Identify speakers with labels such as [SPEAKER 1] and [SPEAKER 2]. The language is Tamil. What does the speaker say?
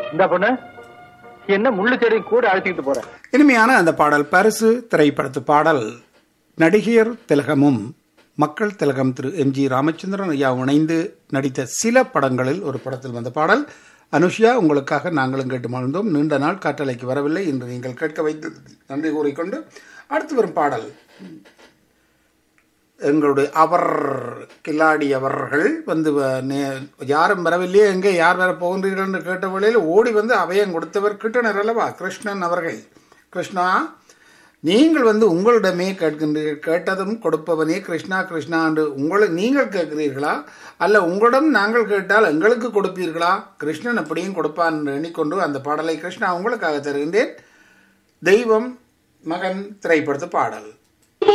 [SPEAKER 1] இந்த பொண்ணு என்ன முள்ளு செடி கூட அழைச்சிக்கிட்டு போற
[SPEAKER 2] இனிமையான அந்த பாடல் பரிசு திரைப்படத்து பாடல் நடிகையர் திலகமும் மக்கள் திலகம் திரு எம் ஜி ராமச்சந்திரன் ஐயா இணைந்து நடித்த சில படங்களில் ஒரு படத்தில் வந்த பாடல் அனுஷ்யா உங்களுக்காக நாங்களும் கேட்டு மகிழ்ந்தோம் நீண்ட நாள் காற்றலைக்கு வரவில்லை இன்று நீங்கள் கேட்க வைத்து நன்றி கூறிக்கொண்டு அடுத்து வரும் பாடல் எங்களுடைய அவர் கில்லாடி அவர்கள் வந்து வ- நே- யாரும் வரவில்லையே எங்கே யார் வர போகின்றீர்கள் என்று கேட்ட வேளையில் ஓடி வந்து அபயம் கொடுத்தவர் கிருஷ்ணர் அல்லவா கிருஷ்ணன் அவர்கள் கிருஷ்ணா நீங்கள் வந்து உங்களிடமே கேட்கின்றீர்கள் கேட்டதும் கொடுப்பவனே கிருஷ்ணா கிருஷ்ணா என்று உங்களை நீங்கள் கேட்கிறீர்களா அல்ல உங்களிடம் நாங்கள் கேட்டால் எங்களுக்கு கொடுப்பீர்களா கிருஷ்ணன் எப்படியும் கொடுப்பான் என்று எண்ணிக்கொண்டு அந்த பாடலை கிருஷ்ணா உங்களுக்காக தருகின்றேன் தெய்வம் மகன் திரைப்படத்து பாடல்